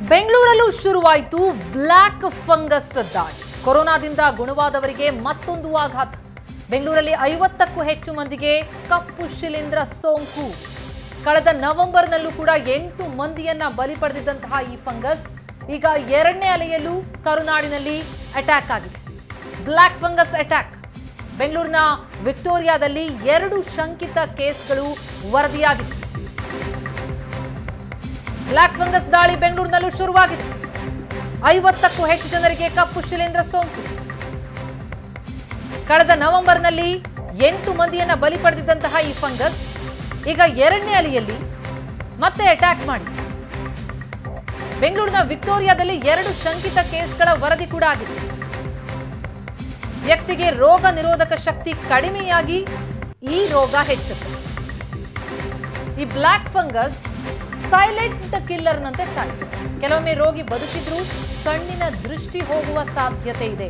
ಬೆಂಗಳೂರಲ್ಲೂ ಶುರುವಾಯಿತು black fungus ದಾಳಿ ಕೊರೋನಾದಿಂದ ಗುಣವಾದವರಿಗೆ ಮತ್ತೊಂದು ಆಘಾತ ಬೆಂಗಳೂರಲ್ಲಿ ಐವತ್ತಕ್ಕೂ ಹೆಚ್ಚು ಮಂದಿಗೆ ಕಪ್ಪು ಶಿಲೀಂಧ್ರ ಸೋಂಕು ಕಳೆದ ನವೆಂಬರ್ನಲ್ಲೂ ಕೂಡ ಎಂಟು ಮಂದಿಯನ್ನ ಬಲಿ ಪಡೆದಿದ್ದಂತಹ ಈ ಫಂಗಸ್ ಈಗ ಎರಡನೇ ಅಲೆಯಲ್ಲೂ ಕರುನಾಡಿನಲ್ಲಿ ಅಟ್ಯಾಕ್ ಆಗಿದೆ ಬ್ಲ್ಯಾಕ್ ಫಂಗಸ್ ಅಟ್ಯಾಕ್ ಬೆಂಗಳೂರಿನ ವಿಕ್ಟೋರಿಯಾದಲ್ಲಿ ಎರಡು ಶಂಕಿತ ಕೇಸ್ಗಳು ವರದಿಯಾಗಿದೆ ಬ್ಲ್ಯಾಕ್ ಫಂಗಸ್ ದಾಳಿ ಬೆಂಗಳೂರಿನಲ್ಲೂ ಶುರುವಾಗಿದೆ ಐವತ್ತಕ್ಕೂ ಹೆಚ್ಚು ಜನರಿಗೆ ಕಪ್ಪು ಶಿಲೀಂಧ್ರ ಸೋಂಕು ಕಳೆದ ನವೆಂಬರ್ನಲ್ಲಿ ಎಂಟು ಮಂದಿಯನ್ನ ಬಲಿ ಪಡೆದಿದ್ದಂತಹ ಈ ಫಂಗಸ್ ಈಗ ಎರಡನೇ ಅಲೆಯಲ್ಲಿ ಮತ್ತೆ ಅಟ್ಯಾಕ್ ಮಾಡಿ ಬೆಂಗಳೂರಿನ ವಿಕ್ಟೋರಿಯಾದಲ್ಲಿ ಎರಡು ಶಂಕಿತ ಕೇಸ್ಗಳ ವರದಿ ಕೂಡ ಆಗಿದೆ ವ್ಯಕ್ತಿಗೆ ರೋಗ ನಿರೋಧಕ ಶಕ್ತಿ ಕಡಿಮೆಯಾಗಿ ಈ ರೋಗ ಹೆಚ್ಚುತ್ತೆ ಈ ಬ್ಲ್ಯಾಕ್ ಫಂಗಸ್ ಸೈಲೆಂಟ್ ಕಿಲ್ಲರ್ನಂತೆ ಸಾಯಿಸುತ್ತೆ ಕೆಲವೊಮ್ಮೆ ರೋಗಿ ಬದುಕಿದ್ರೂ ಕಣ್ಣಿನ ದೃಷ್ಟಿ ಹೋಗುವ ಸಾಧ್ಯತೆ ಇದೆ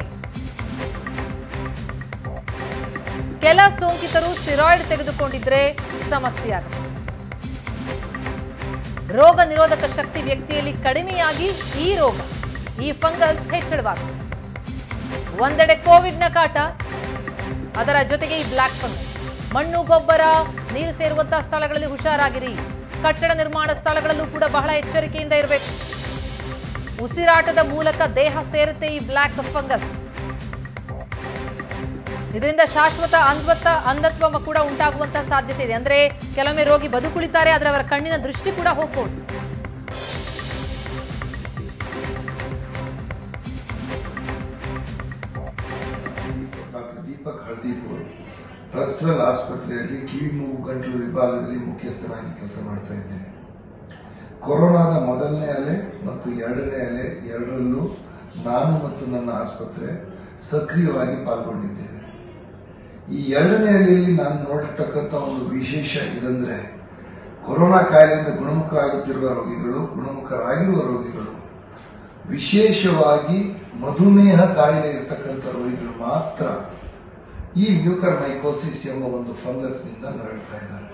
ಕೆಲ ಸೋಂಕಿತರು ಸ್ಟಿರಾಯ್ಡ್ ತೆಗೆದುಕೊಂಡಿದ್ರೆ ಸಮಸ್ಯೆ ಆಗುತ್ತೆ ರೋಗ ನಿರೋಧಕ ಶಕ್ತಿ ವ್ಯಕ್ತಿಯಲ್ಲಿ ಕಡಿಮೆಯಾಗಿ ಈ ರೋಗ ಈ ಫಂಗಸ್ ಹೆಚ್ಚಳವಾಗುತ್ತೆ ಒಂದೆಡೆ ಕೋವಿಡ್ನ ಕಾಟ ಅದರ ಜೊತೆಗೆ ಈ ಬ್ಲ್ಯಾಕ್ ಫಂಗಸ್ ಮಣ್ಣು ಗೊಬ್ಬರ ನೀರು ಸೇರುವಂತಹ ಸ್ಥಳಗಳಲ್ಲಿ ಹುಷಾರಾಗಿರಿ ಕಟ್ಟಡ ನಿರ್ಮಾಣ ಸ್ಥಳಗಳಲ್ಲೂ ಕೂಡ ಬಹಳ ಎಚ್ಚರಿಕೆಯಿಂದ ಇರಬೇಕು ಉಸಿರಾಟದ ಮೂಲಕ ದೇಹ ಸೇರುತ್ತೆ ಈ ಬ್ಲ್ಯಾಕ್ ಫಂಗಸ್ ಇದರಿಂದ ಶಾಶ್ವತ ಅಂಧತ್ವ ಅಂಧತ್ವ ಕೂಡ ಉಂಟಾಗುವಂತಹ ಸಾಧ್ಯತೆ ಇದೆ ಅಂದ್ರೆ ಕೆಲವೊಮ್ಮೆ ರೋಗಿ ಬದುಕುಳಿತಾರೆ ಆದ್ರೆ ಅವರ ಕಣ್ಣಿನ ದೃಷ್ಟಿ ಕೂಡ ಹೋಗ್ಬೋದು ಡಾಕ್ಟರ್ ದೀಪಕ್ ಹಳ್ದೀಪುರ್ ಟ್ರಸ್ಟ್ರಲ್ ಆಸ್ಪತ್ರೆಯಲ್ಲಿ ಕಿವಿ ಮೂಗು ಗಂಟಲು ವಿಭಾಗದಲ್ಲಿ ಮುಖ್ಯಸ್ಥನಾಗಿ ಕೆಲಸ ಮಾಡ್ತಾ ಇದ್ದೇನೆ ಕೊರೋನಾದ ಮೊದಲನೇ ಅಲೆ ಮತ್ತು ಎರಡನೇ ಅಲೆ ಎರಡರಲ್ಲೂ ನಾನು ಮತ್ತು ನನ್ನ ಆಸ್ಪತ್ರೆ ಸಕ್ರಿಯವಾಗಿ ಪಾಲ್ಗೊಂಡಿದ್ದೇವೆ ಈ ಎರಡನೇ ಅಲೆಯಲ್ಲಿ ನಾನು ನೋಡಿರ್ತಕ್ಕಂಥ ಒಂದು ವಿಶೇಷ ಇದಂದ್ರೆ ಕೊರೋನಾ ಕಾಯಿಲೆಯಿಂದ ಗುಣಮುಖರಾಗುತ್ತಿರುವ ರೋಗಿಗಳು ಗುಣಮುಖರಾಗಿರುವ ರೋಗಿಗಳು ವಿಶೇಷವಾಗಿ ಮಧುಮೇಹ ಕಾಯಿಲೆ ಇರತಕ್ಕಂಥ ರೋಗಿಗಳು ಮಾತ್ರ ಈ ಮ್ಯೂಕರ್ ಮೈಕೋಸಿಸ್ ಎಂಬ ಒಂದು ಫಂಗಸ್ನಿಂದ ನರಳ್ತಾ ಇದ್ದಾರೆ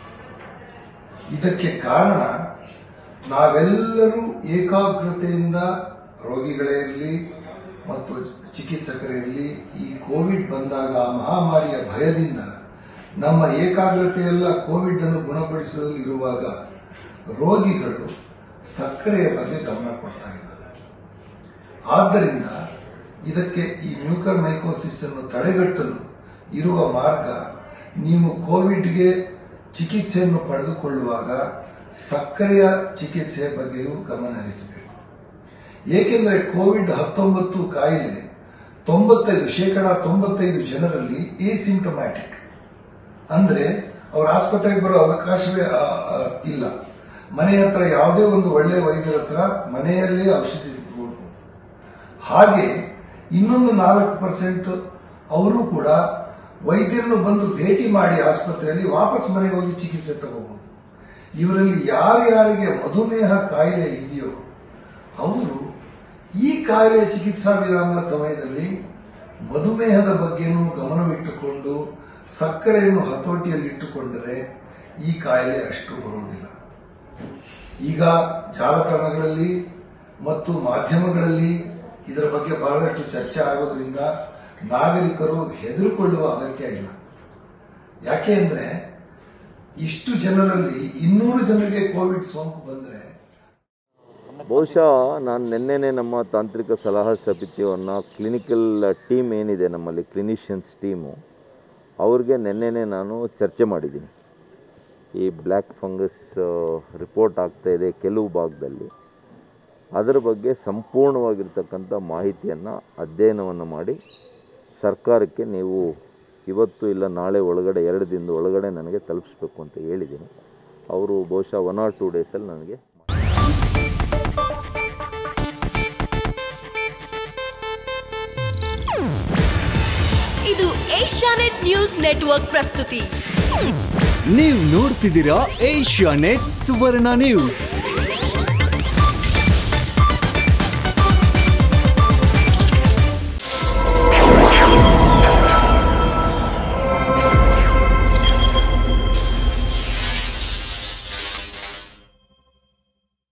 ಇದಕ್ಕೆ ಕಾರಣ ನಾವೆಲ್ಲರೂ ಏಕಾಗ್ರತೆಯಿಂದ ರೋಗಿಗಳೇ ಇರಲಿ ಮತ್ತು ಚಿಕಿತ್ಸಕರೇ ಇರಲಿ ಈ ಕೋವಿಡ್ ಬಂದಾಗ ಆ ಮಹಾಮಾರಿಯ ಭಯದಿಂದ ನಮ್ಮ ಏಕಾಗ್ರತೆಯೆಲ್ಲ ಕೋವಿಡ್ ಅನ್ನು ಗುಣಪಡಿಸುವಲ್ಲಿ ಇರುವಾಗ ರೋಗಿಗಳು ಸಕ್ಕರೆಯ ಬಗ್ಗೆ ಗಮನ ಕೊಡ್ತಾ ಇದ್ದಾರೆ ಆದ್ದರಿಂದ ಇದಕ್ಕೆ ಈ ಮ್ಯೂಕರ್ ಮೈಕೋಸಿಸ್ ಅನ್ನು ತಡೆಗಟ್ಟಲು ಇರುವ ಮಾರ್ಗ ನೀವು ಕೋವಿಡ್ಗೆ ಚಿಕಿತ್ಸೆಯನ್ನು ಪಡೆದುಕೊಳ್ಳುವಾಗ ಸಕ್ಕರೆಯ ಚಿಕಿತ್ಸೆಯ ಬಗ್ಗೆಯೂ ಗಮನ ಹರಿಸಬೇಕು ಏಕೆಂದರೆ ಕೋವಿಡ್ ಹತ್ತೊಂಬತ್ತು ಕಾಯಿಲೆ ತೊಂಬತ್ತೈದು ಶೇಕಡ ತೊಂಬತ್ತೈದು ಜನರಲ್ಲಿ ಎಸಿಂಟೊಮ್ಯಾಟಿಕ್ ಅಂದ್ರೆ ಅವರ ಆಸ್ಪತ್ರೆಗೆ ಬರೋ ಅವಕಾಶವೇ ಆ, ಆ, ಇಲ್ಲ ಮನೆ ಹತ್ರ ಯಾವುದೇ ಒಂದು ಒಳ್ಳೆಯ ವೈದ್ಯರ ಹತ್ರ ಮನೆಯಲ್ಲೇ ಔಷಧಿ ತಗೊಳ್ಬೋದು ಹಾಗೆ ಇನ್ನೊಂದು ನಾಲ್ಕು ಪರ್ಸೆಂಟ್ ಅವರು ಕೂಡ ವೈದ್ಯರನ್ನು ಬಂದು ಭೇಟಿ ಮಾಡಿ ಆಸ್ಪತ್ರೆಯಲ್ಲಿ ವಾಪಸ್ ಮನೆಗೆ ಹೋಗಿ ಚಿಕಿತ್ಸೆ ತಗೋಬಹುದು ಇವರಲ್ಲಿ ಯಾರ್ಯಾರಿಗೆ ಮಧುಮೇಹ ಕಾಯಿಲೆ ಇದೆಯೋ ಅವರು ಈ ಕಾಯಿಲೆ ಚಿಕಿತ್ಸಾ ವಿಧಾನದ ಸಮಯದಲ್ಲಿ ಮಧುಮೇಹದ ಬಗ್ಗೆನೂ ಗಮನವಿಟ್ಟುಕೊಂಡು ಸಕ್ಕರೆಯನ್ನು ಹತೋಟಿಯಲ್ಲಿಟ್ಟುಕೊಂಡರೆ ಈ ಕಾಯಿಲೆ ಅಷ್ಟು ಬರುವುದಿಲ್ಲ ಈಗ ಜಾಲತಾಣಗಳಲ್ಲಿ ಮತ್ತು ಮಾಧ್ಯಮಗಳಲ್ಲಿ ಇದರ ಬಗ್ಗೆ ಬಹಳಷ್ಟು ಚರ್ಚೆ ಆಗೋದ್ರಿಂದ ನಾಗರಿಕರು ಹೆದರಿಕೊಳ್ಳುವ ಅಗತ್ಯ ಇಲ್ಲ ಯಾಕೆ ಅಂದ್ರೆ ಇಷ್ಟು ಜನರಲ್ಲಿ ಇನ್ನೂರು ಜನರಿಗೆ ಕೋವಿಡ್ ಸೋಂಕು ಬಂದ್ರೆ ಬಹುಶಃ ನಾನು ನಿನ್ನೆನೆ ನಮ್ಮ ತಾಂತ್ರಿಕ ಸಲಹಾ ಸಮಿತಿಯವ್ರನ್ನ ಕ್ಲಿನಿಕಲ್ ಟೀಮ್ ಏನಿದೆ ನಮ್ಮಲ್ಲಿ ಕ್ಲಿನಿಷಿಯನ್ಸ್ ಟೀಮು ಅವ್ರಿಗೆ ನಿನ್ನೆನೆ ನಾನು ಚರ್ಚೆ ಮಾಡಿದ್ದೀನಿ ಈ ಬ್ಲ್ಯಾಕ್ ಫಂಗಸ್ ರಿಪೋರ್ಟ್ ಆಗ್ತಾ ಇದೆ ಕೆಲವು ಭಾಗದಲ್ಲಿ ಅದರ ಬಗ್ಗೆ ಸಂಪೂರ್ಣವಾಗಿರ್ತಕ್ಕಂಥ ಮಾಹಿತಿಯನ್ನು ಅಧ್ಯಯನವನ್ನು ಮಾಡಿ ಸರ್ಕಾರಕ್ಕೆ ನೀವು ಇವತ್ತು ಇಲ್ಲ ನಾಳೆ ಒಳಗಡೆ ಎರಡು ದಿನದ ಒಳಗಡೆ ನನಗೆ ತಲುಪಿಸ್ಬೇಕು ಅಂತ ಹೇಳಿದ್ದೀನಿ ಅವರು ಬಹುಶಃ ಒನ್ ಆರ್ ಟೂ ಡೇಸಲ್ಲಿ ನನಗೆ ಇದು ಏಷ್ಯಾನೆಟ್ ನ್ಯೂಸ್ ನೆಟ್ವರ್ಕ್ ಪ್ರಸ್ತುತಿ ನೀವು ನೋಡ್ತಿದ್ದೀರಾ ಏಷ್ಯಾ ನೆಟ್ ಸುವರ್ಣ ನ್ಯೂಸ್